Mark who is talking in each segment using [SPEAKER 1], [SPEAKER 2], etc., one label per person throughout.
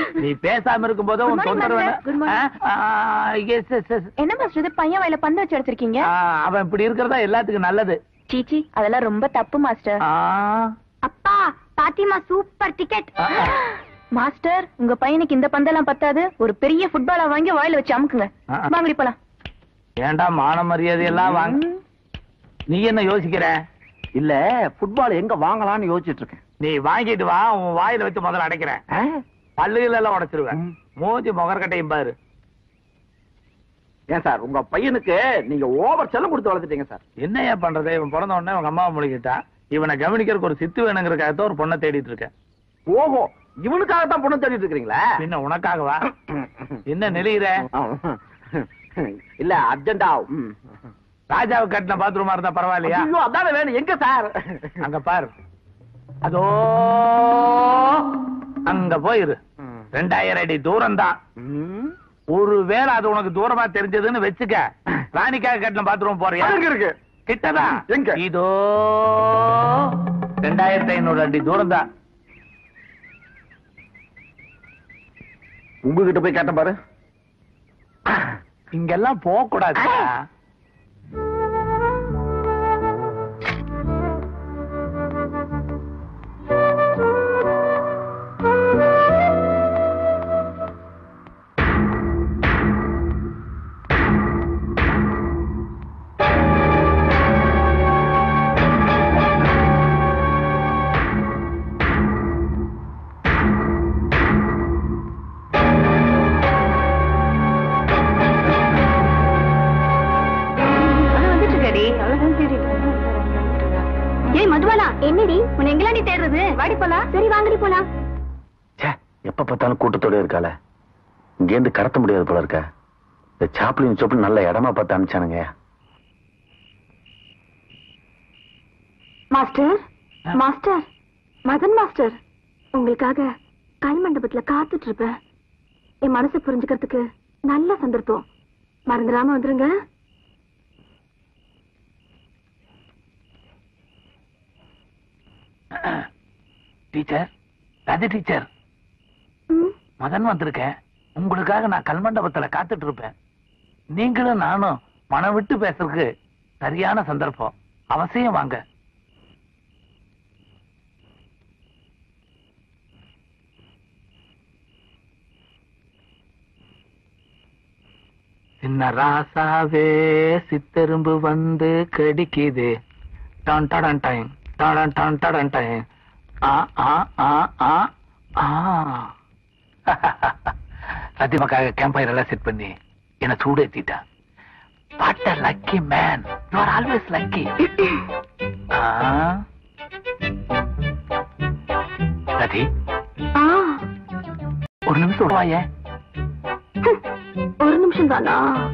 [SPEAKER 1] நீ பேசாம இருக்கும் போது
[SPEAKER 2] Good
[SPEAKER 1] உன்
[SPEAKER 2] morning,
[SPEAKER 1] தொந்தரவு
[SPEAKER 2] master. Good morning.
[SPEAKER 1] ஆ, ஆ, yes, yes, yes.
[SPEAKER 2] என்ன மாஸ்டர் இது பையன் வாயில பந்து வச்சு எடுத்திருக்கீங்க
[SPEAKER 1] ஆ, அவன் இப்படி இருக்கிறதா எல்லாத்துக்கும் நல்லது
[SPEAKER 2] சீச்சி அதெல்லாம் ரொம்ப தப்பு மாஸ்டர்
[SPEAKER 1] ஆ,
[SPEAKER 2] அப்பா பாத்திமா சூப்பர் டிக்கெட்
[SPEAKER 1] ஆ, ஆ.
[SPEAKER 2] மாஸ்டர் உங்க பையனுக்கு இந்த பந்தெல்லாம் பத்தாது ஒரு பெரிய ஃபுட்பாலா வாங்கி வாயில வச்சு அமுக்குங்க
[SPEAKER 1] ஆ, ஆ.
[SPEAKER 2] வாங்கடி போலாம்
[SPEAKER 1] ஏன்டா மான மரியாதை எல்லாம் வாங்க
[SPEAKER 2] ம்.
[SPEAKER 1] நீ என்ன யோசிக்கிற
[SPEAKER 3] இல்ல ஃபுட்பால் எங்க வாங்கலாம்னு யோசிச்சுட்டு இருக்கேன்
[SPEAKER 1] நீ வாங்கிட்டு வா உன் வாயில வச்சு முதல்ல அடைக்கிறேன்
[SPEAKER 3] ஆ?
[SPEAKER 1] பல்லுகள் எல்லாம் உடைச்சிருவேன்
[SPEAKER 3] ம்.
[SPEAKER 1] மூஞ்சி முகர்கட்டையும் பாரு
[SPEAKER 3] ஏன் சார் உங்க பையனுக்கு நீங்க ஓவர் செல்லம் கொடுத்து வளர்த்துட்டீங்க சார்
[SPEAKER 1] என்னையா பண்றது இவன் பிறந்த உடனே அவங்க அம்மாவை முழுகிட்டான் இவனை கவனிக்கிறதுக்கு ஒரு சித்து வேணுங்கிறக்காக ஒரு பொண்ணை தேடிட்டு இருக்கேன்
[SPEAKER 3] ஓஹோ இவனுக்காக தான் பொண்ணு தேடிட்டு இருக்கீங்களா
[SPEAKER 1] பின்ன உனக்காகவா என்ன நெளிகிற
[SPEAKER 3] இல்ல அர்ஜென்டா ம்.
[SPEAKER 1] ராஜாவுக்கு கட்டின பாத்ரூமா இருந்தா பரவாயில்லையா
[SPEAKER 3] ஐயோ அதானே வேணும் எங்க சார்
[SPEAKER 1] அங்க பாரு அதோ அங்க போயிரு ரெண்டாயிரம் அடி தூரம் தான்
[SPEAKER 3] ம்.
[SPEAKER 1] ஒருவேளை அது உனக்கு தூரமா தெரிஞ்சதுன்னு வச்சுக்க ராணிக்காக கட்டின பாத்ரூம் போறியா
[SPEAKER 3] அது எங்க இருக்கு
[SPEAKER 1] கிட்டதா
[SPEAKER 3] எங்க?
[SPEAKER 1] இதோ ரெண்டாயிரத்தி ஐநூறு அடி தூரம் தான்
[SPEAKER 3] உங்ககிட்ட போய் கேட்ட பாரு
[SPEAKER 1] இங்கெல்லாம் போக கூடாது
[SPEAKER 2] ஏய் மதுபாலா என்னடி உன்னை எங்கெல்லாம் நீ தேடுறது வாடி போலாம் சரி வாங்கடி போலாம்
[SPEAKER 4] ச்சே, எப்ப பார்த்தாலும் கூட்டத்தோட இருக்காள இங்கேருந்து கடத்த முடியாது போல இருக்க இந்த சாப்பிளின் சோப்பிள் நல்ல இடமா பார்த்து அனுப்பிச்சானுங்க
[SPEAKER 2] மாஸ்டர் மாஸ்டர் மதன் மாஸ்டர் உங்களுக்காக கல் மண்டபத்துல காத்துட்டு இருப்பேன் என் மனசை புரிஞ்சுக்கிறதுக்கு நல்ல சந்தர்ப்பம் மறந்துடாம வந்துருங்க
[SPEAKER 1] டீச்சர் ராஜ டீச்சர்
[SPEAKER 2] ம்,
[SPEAKER 1] மதன் வந்திருக்கேன் உங்களுக்காக நான் கல்மண்டபத்துல காத்துட்டு இருப்பேன் நீங்களும் நானும் மனம் விட்டு பேசுறதுக்கு சரியான சந்தர்ப்பம் அவசியம் வாங்க சின்ன ராசாவே சித்தெரும்பு வந்து கடிக்குது டான் டடன் டைம் டாடன் டான் டடன் டைம் ஆ ஆ ஆ ஆ ஆ சத்தியமாக்காக கேம்ப் ஃபயர் எல்லாம் செட் பண்ணி என்ன சூடேத்திட்டான் what a lucky man you are always lucky Rathi
[SPEAKER 2] ஆ,
[SPEAKER 1] ஒரு நிமிஷம் வாயே
[SPEAKER 2] ஹம், ஒரு நிமிஷம் தானா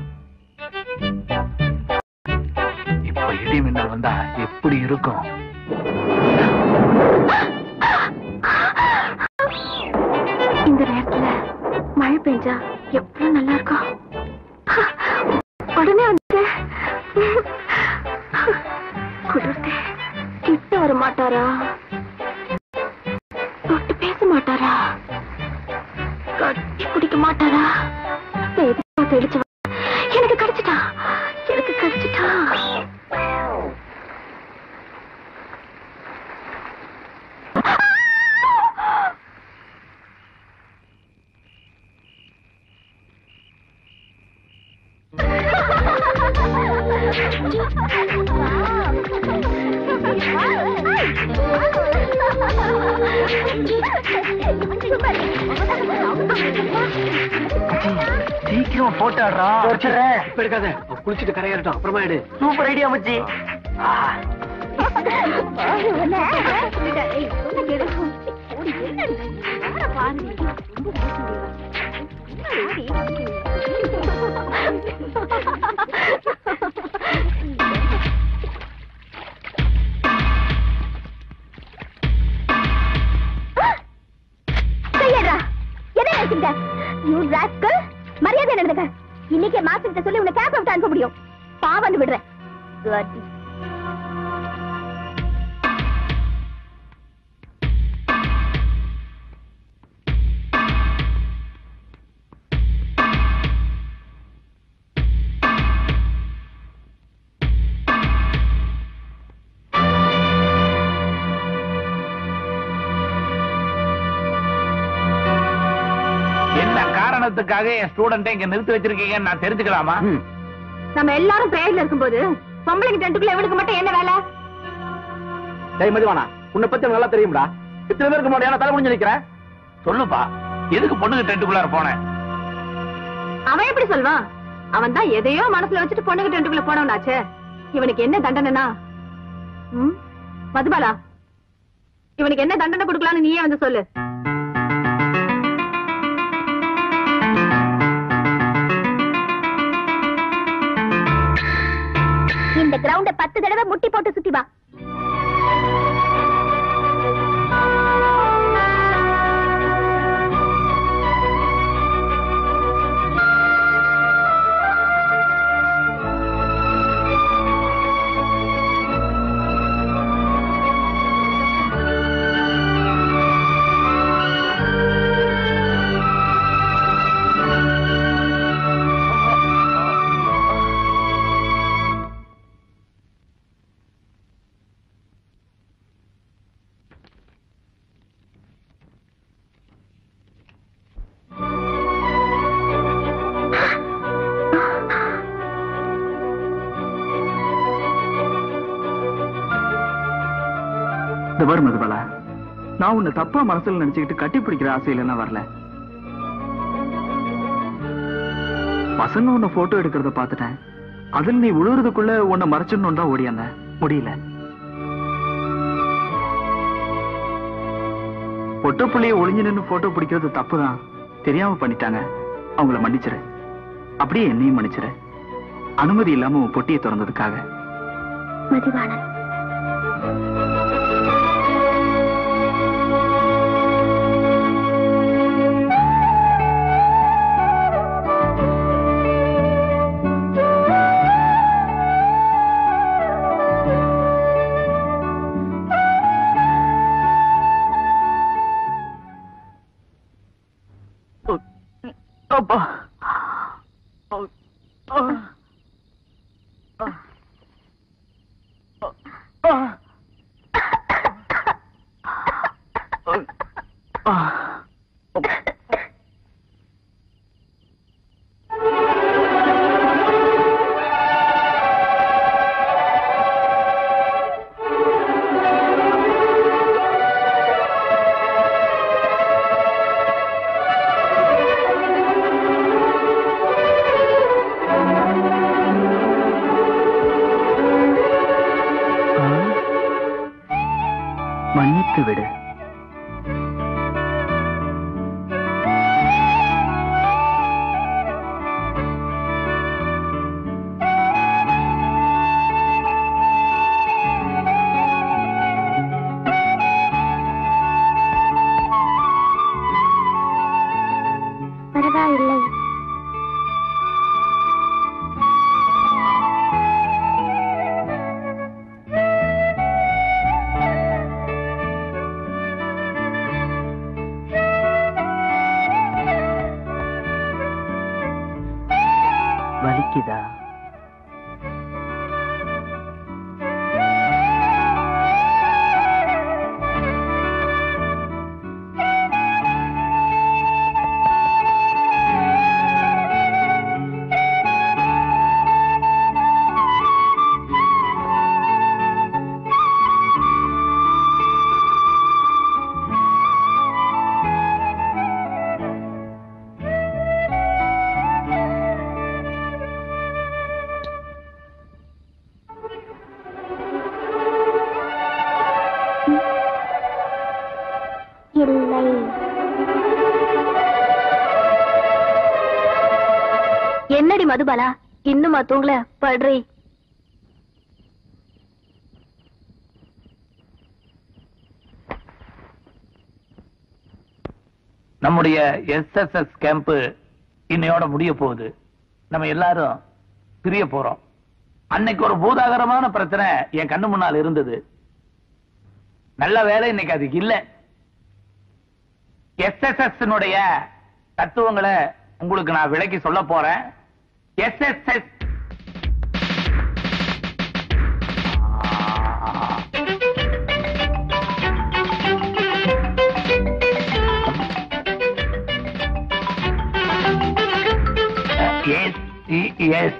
[SPEAKER 1] இப்ப இடி மின்னல் வந்தா எப்படி இருக்கும்
[SPEAKER 2] இந்த நேரத்துல மழை பெஞ்சா எவ்வளவு நல்லா இருக்கும் உடனே வந்து குளிர்ந்து கிட்ட வர மாட்டாரா தொட்டு பேச மாட்டாரா கட்டி பிடிக்க மாட்டாரா மெதுவா தெளிச்சு வா. எனக்கு கிடைச்சிட்டா எனக்கு கிடைச்சிட்டா
[SPEAKER 1] சீக்கிரம் போட்டாடுறா
[SPEAKER 3] இப்ப எடுக்காத குளிச்சுட்டு கரையறட்டும் அப்புறமா எடு
[SPEAKER 1] சூப்பர் ஐடியா மச்சி
[SPEAKER 2] கையேறா. என்ன நினைச்சுக்கிட்ட? You rascal. மரியாதை நடந்துக்க இன்னைக்கே மாஸ்டர் சொல்லி உன்னை கேப் விட்டு அனுப்ப முடியும் பாவந்து விடுறேன் Bloody.
[SPEAKER 1] காரணத்துக்காக என் ஸ்டூடெண்ட்டை இங்க நிறுத்தி வச்சிருக்கீங்கன்னு நான் தெரிஞ்சுக்கலாமா
[SPEAKER 3] ம்.
[SPEAKER 2] நம்ம எல்லாரும் பிரேயர்ல இருக்கும்போது பொம்பளைக்கு டென்ட்டுக்குள்ள எவனுக்கு மட்டும் என்ன வேலை
[SPEAKER 3] டேய் மதிவானா உன்னை பத்தி எனக்கு நல்லா தெரியும்டா இத்தனை பேருக்கு முன்னாடி தலை முடிஞ்சு நிக்கிற
[SPEAKER 1] சொல்லுப்பா எதுக்கு பொண்ணுங்க டென்ட்டுக்குள்ளார போனேன்
[SPEAKER 2] அவன் எப்படி சொல்வான் அவன் தான் எதையோ மனசுல வச்சுட்டு பொண்ணுக்கு டென்ட்டுக்குள்ள போனவனாச்சே இவனுக்கு என்ன தண்டனைனா ம்? மதுபாலா இவனுக்கு என்ன தண்டனை கொடுக்கலாம்னு நீயே வந்து சொல்லு
[SPEAKER 5] இந்த கிரவுண்ட பத்து தடவை முட்டி போட்டு சுத்தி வா
[SPEAKER 6] இந்த பாரு மதுபாலா நான் உன்னை தப்பா மனசுல நினைச்சுக்கிட்டு கட்டி பிடிக்கிற ஆசையில எல்லாம் வரல பசங்க உன்னை போட்டோ எடுக்கிறத பார்த்துட்டேன் அதில் நீ விழுறதுக்குள்ள உன்னை மறைச்சிடணும் தான் ஓடியாந்த முடியல பொட்ட புள்ளைய ஒளிஞ்சு நின்னு போட்டோ பிடிக்கிறது தப்புதான் தெரியாம பண்ணிட்டாங்க அவங்கள மன்னிச்சிரு அப்படியே என்னையும் மன்னிச்சிரு அனுமதி இல்லாம உன் பொட்டியை திறந்ததுக்காக
[SPEAKER 5] மதிவாணன்
[SPEAKER 6] அப்பா மன்னித்து விடு
[SPEAKER 5] பரவாயில்லை
[SPEAKER 6] வலிக்குதா
[SPEAKER 5] இல்லை
[SPEAKER 2] என்னடி மதுபாலா இன்னுமா தூங்கல படுறி
[SPEAKER 1] நம்முடைய எஸ்எஸ்எஸ் கேம்ப் இன்னையோட முடிய போகுது நம்ம எல்லாரும் பிரிய போறோம் அன்னைக்கு ஒரு பூதாகரமான பிரச்சனை என் கண்ணு முன்னால் இருந்தது நல்ல வேலை இன்னைக்கு அதுக்கு இல்ல எஸ்எஸ்எஸ் தத்துவங்களை உங்களுக்கு நான் விளக்கி சொல்ல போறேன் எஸ்எஸ்எஸ் எஸ் எஸ்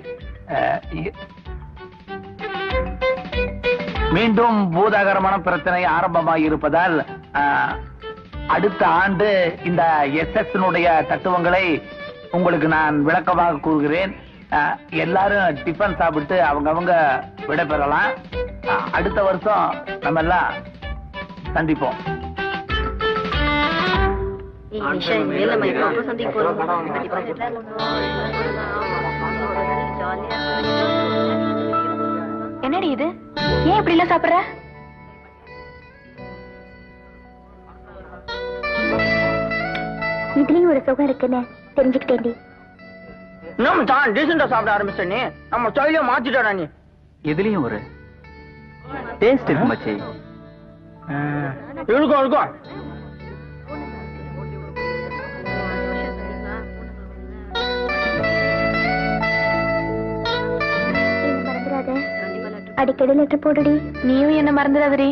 [SPEAKER 1] மீண்டும் பூதாகரமான பிரச்சனை ஆரம்பமாகி இருப்பதால் அஹ், அடுத்த ஆண்டு இந்த எஸ் தத்துவங்களை உங்களுக்கு நான் விளக்கமாக கூறுகிறேன் அஹ், எல்லாரும் டிஃபன் சாப்பிட்டு அவங்கவங்க விடைபெறலாம் அஹ், அடுத்த வருஷம் நம்ம எல்லாம் சந்திப்போம்
[SPEAKER 5] என்னடி இது ஏன் இப்படி எல்லாம் சாப்பிடுற இதுலயும் ஒரு சுகம் இருக்குன்னு தெரிஞ்சுக்கிட்டேன்டி
[SPEAKER 3] இன்னும் தான் டீசெண்டா சாப்பிட ஆரம்பிச்ச நீ நம்ம ஸ்டைலே மாத்திட்டா நீ
[SPEAKER 6] எதுலயும் ஒரு டேஸ்ட் இருக்கு மச்சி
[SPEAKER 3] இருக்கும் இருக்கும்
[SPEAKER 5] என்ன மறந்துடாத அடிக்கடி லெட்டர் போடுடி நீயும் என்ன மறந்துடாதடி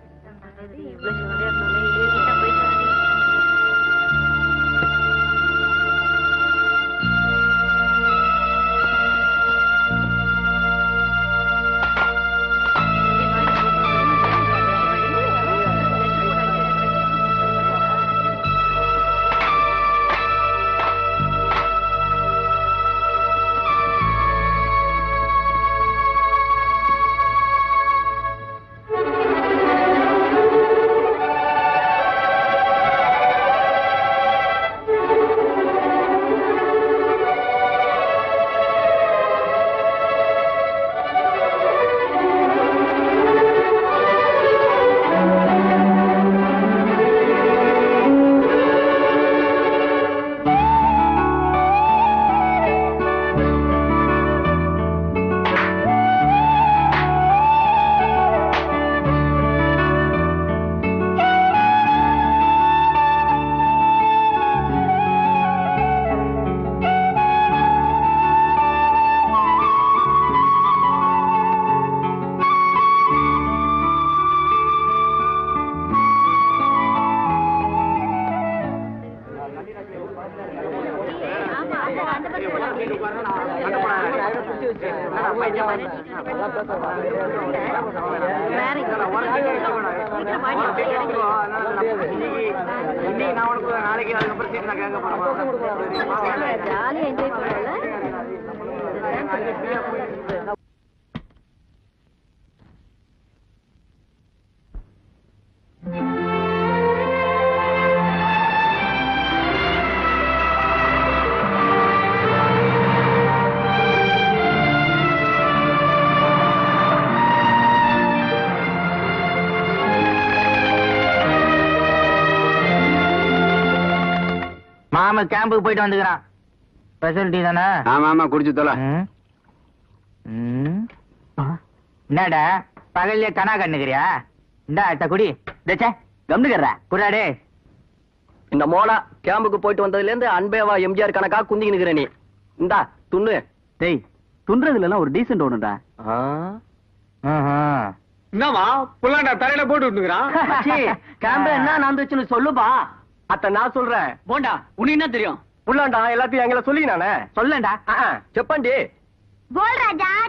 [SPEAKER 2] ஜாலியா என்ஜாய் பண்ணல
[SPEAKER 3] மாம கேம்புக்கு போயிட்டு வந்துக்கிறான் ஸ்பெஷல் டீ தானே
[SPEAKER 4] ஆமா ஆமா குடிச்சு தொலை
[SPEAKER 3] ம். ம். என்னடா பகல்ல கனா கண்ணுக்கிறியா இந்தா அத்த குடி தச்சே கம்னுக்கிறா குடாடே
[SPEAKER 7] இந்த மோனா கேம்புக்கு போயிட்டு வந்ததுல இருந்து அன்பேவா எம்ஜிஆர் கணக்கா குந்திக்கு நிக்கிற நீ இந்தா துண்ணு
[SPEAKER 6] டேய் துன்றதுல எல்லாம் ஒரு டீசென்ட் ஒண்ணுடா
[SPEAKER 3] என்னமா புள்ளாண்டா தலையில போட்டு விட்டுக்கிறான்
[SPEAKER 7] கேம்பு என்ன நடந்துச்சுன்னு சொல்லுப்பா அத்த நான் சொல்றேன்
[SPEAKER 6] போண்டா உனக்கு என்ன தெரியும்
[SPEAKER 7] புள்ளாண்டா எல்லாத்தையும் எங்களை சொல்லி நானே
[SPEAKER 3] சொல்லண்டா
[SPEAKER 7] செப்பண்டி
[SPEAKER 5] போல் ராஜா